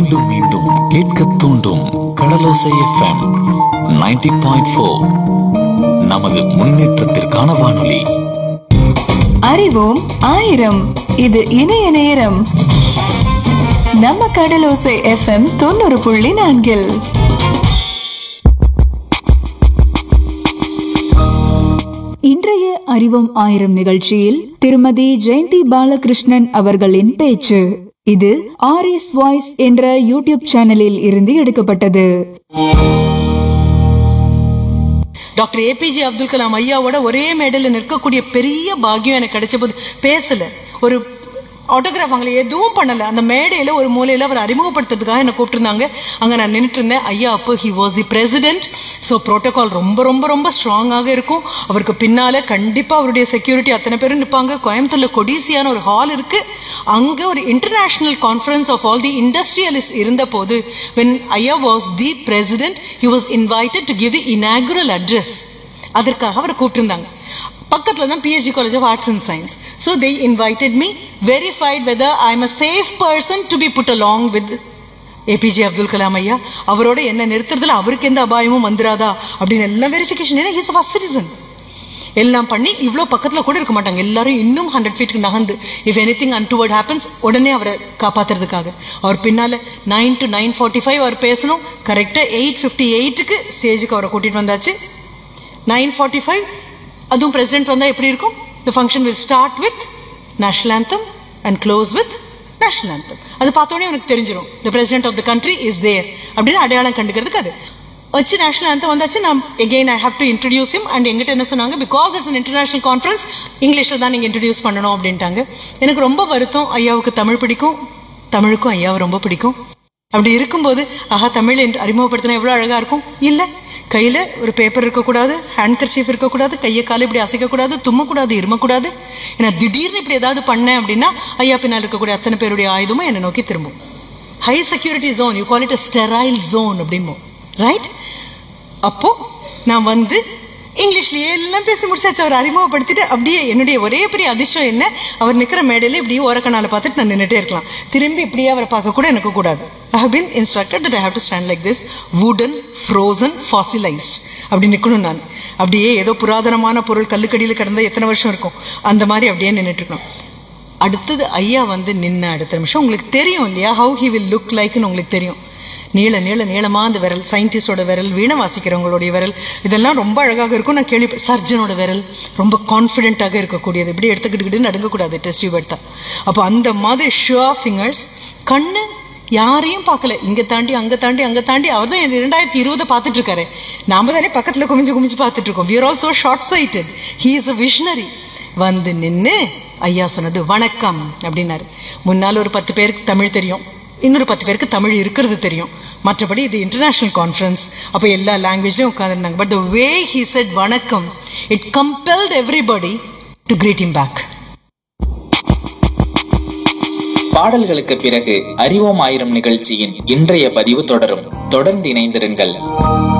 மீண்டும் மீண்டும் கேட்க தூண்டும் கடலோசை எஃப்எம் 90.4 பாயிண்ட் நமது முன்னேற்றத்திற்கான வானொலி அறிவோம் ஆயிரம் இது இணைய நேரம் நம்ம கடலோசை எஃப்எம் தொண்ணூறு புள்ளி நான்கில் இன்றைய அறிவோம் ஆயிரம் நிகழ்ச்சியில் திருமதி ஜெயந்தி பாலகிருஷ்ணன் அவர்களின் பேச்சு இது ஆர்எஸ் வாய்ஸ் என்ற யூடியூப் சேனலில் இருந்து எடுக்கப்பட்டது டாக்டர் ஏபிஜே அப்துல் கலாம் ஐயாவோட ஒரே மேடையில் நிற்கக்கூடிய பெரிய பாக்கியம் எனக்கு கிடைச்ச போது பேசல ஒரு ஆட்டோகிராஃப் அவங்கள எதுவும் பண்ணல அந்த மேடையில ஒரு மூலையில அவர் அறிமுகப்படுத்துறதுக்காக என்ன கூப்பிட்டுருந்தாங்க அங்க நான் நின்றுட்டு இருந்தேன் ஐயா அப்போ he was the president so protocol ரொம்ப ரொம்ப ரொம்ப ஸ்ட்ராங்காக இருக்கும் அவருக்கு பின்னால கண்டிப்பா அவருடைய செக்யூரிட்டி அத்தனை பேரும் நிற்பாங்க கோயம்புத்தூர்ல கொடிசியான ஒரு ஹால் இருக்கு அங்க ஒரு international conference of all the industrialist இருந்த போது வென் ஐயா was the president he was invited to give the inaugural address அதற்காக அவரை கூப்பிட்டிருந்தாங்க பக்கத்தில் தான் PhD college of arts and science so they invited me verified whether I am a safe person to be put along with APJ Abdul Kalam ஐயா அவரோட என்ன நிறுத்துறதுல அவருக்கு எந்த அபாயமும் வந்துராதா அப்படின்னு எல்லாம் வெரிஃபிகேஷன் ஏன்னா இஸ் ஃபர்ஸ்ட் சிட்டிசன் எல்லாம் பண்ணி இவ்வளோ பக்கத்தில் கூட இருக்க மாட்டாங்க எல்லாரும் இன்னும் ஹண்ட்ரட் ஃபீட்டுக்கு நகர்ந்து if anything untoward happens உடனே அவரை காப்பாத்துறதுக்காக அவர் பின்னால் nine to nine forty five அவர் பேசணும் கரெக்டாக எயிட் ஃபிஃப்டி எயிட்டுக்கு ஸ்டேஜுக்கு அவரை கூட்டிகிட்டு வந்தாச்சு நைன் ஃபார்ட்டி ஃபைவ் அதுவும் பிரசிடென்ட் வந்தால் எப்படி இருக்கும் the function will start with national anthem and close with national anthem அது பார்த்தோன்னே உனக்கு தெரிஞ்சிடும் the president of the country is there அப்படின்னு அடையாளம் கண்டுக்கிறதுக்கு அது வச்சு நேஷனல் anthem வந்தாச்சு நான் again I have to introduce him and எங்கிட்ட என்ன சொன்னாங்க because it's an international conference இங்கிலீஷில் தான் நீங்கள் இன்ட்ரடியூஸ் பண்ணணும் அப்படின்ட்டாங்க எனக்கு ரொம்ப வருத்தம் ஐயாவுக்கு தமிழ் பிடிக்கும் தமிழுக்கும் ஐயாவை ரொம்ப பிடிக்கும் அப்படி இருக்கும்போது ஆஹா தமிழ் என்று அறிமுகப்படுத்தினா எவ்வளோ அழகாக இருக்கும் இல்லை கையில் ஒரு பேப்பர் இருக்கக்கூடாது ஹேண்ட் கர்ச்சீஃப் இருக்கக்கூடாது கையை காலை இப்படி அசைக்கக்கூடாது தும்மக்கூடாது இருமக்கூடாது ஏன்னா திடீர்னு இப்படி ஏதாவது பண்ணேன் அப்படின்னா ஐயா பின்னால் இருக்கக்கூடிய அத்தனை பேருடைய ஆயுதமும் என்னை நோக்கி திரும்பும் high security zone you call it a sterile zone அப்படிம்போம் ரைட் அப்போ நான் வந்து இங்கிலீஷ்லயே எல்லாம் பேசி முடிச்சாச்சு அவர் அறிமுகப்படுத்திட்டு அப்படியே என்னுடைய ஒரே பெரிய அதிர்ஷ்டம் என்ன அவர் நிற்கிற மேடையில இப்படியே ஓரக்கனால பார்த்துட்டு நான் நின்றுட்டே இருக்கலாம் திரும்பி இப்படியே அவரை பார்க்க கூட எனக்கு கூடாது I have been instructed that I have to stand like this wooden frozen fossilised அப்படி நிற்கணும் நான் அப்படியே ஏதோ புராதனமான பொருள் கல்லுக்கடியில் கிடந்த எத்தனை வருஷம் இருக்கும் அந்த மாதிரி அப்படியே நின்றுட்டு இருக்கணும் அடுத்தது ஐயா வந்து நின்ன அடுத்த நிமிஷம் உங்களுக்கு தெரியும் இல்லையா ஹவு ஹி வில் லுக் லைக்னு உங்களுக்கு தெரியும் நீள நீள நீளமாக அந்த விரல் சயின்டிஸ்டோட விரல் வீணை வாசிக்கிறவங்களுடைய விரல் இதெல்லாம் ரொம்ப அழகாக இருக்கும் நான் கேள்வி சர்ஜனோட விரல் ரொம்ப கான்ஃபிடென்ட்டாக இருக்கக்கூடியது இப்படி எடுத்துக்கிட்டுக்கிட்டு நடுங்கக்கூடாது டெஸ்ட் வெட்டா அப்போ அந்த மாதிரி ஷுவா ஃபிங்கர்ஸ் கண்ணு யாரையும் பார்க்கல இங்கே தாண்டி அங்கே தாண்டி அங்கே தாண்டி அவர் தான் ரெண்டாயிரத்தி இருபதை பார்த்துட்டு இருக்காரு நாம தானே பக்கத்தில் குமிஞ்சு குமிஞ்சு பார்த்துட்டு இருக்கோம் we're also short sighted he is a visionary வந்து நின்று ஐயா சொன்னது வணக்கம் அப்படின்னாரு முன்னால் ஒரு பத்து பேருக்கு தமிழ் தெரியும் இன்னொரு பத்து பேருக்கு தமிழ் இருக்கிறது தெரியும் மற்றபடி இது இன்டர்நேஷ்னல் கான்ஃபரன்ஸ் அப்போ எல்லா லாங்குவேஜ்லையும் உட்காந்துருந்தாங்க but the way he said வணக்கம் it compelled everybody to greet him back பாடல்களுக்கு பிறகு அறிவோம் ஆயிரம் நிகழ்ச்சியின் இன்றைய பதிவு தொடரும் தொடர்ந்து இணைந்திருங்கள்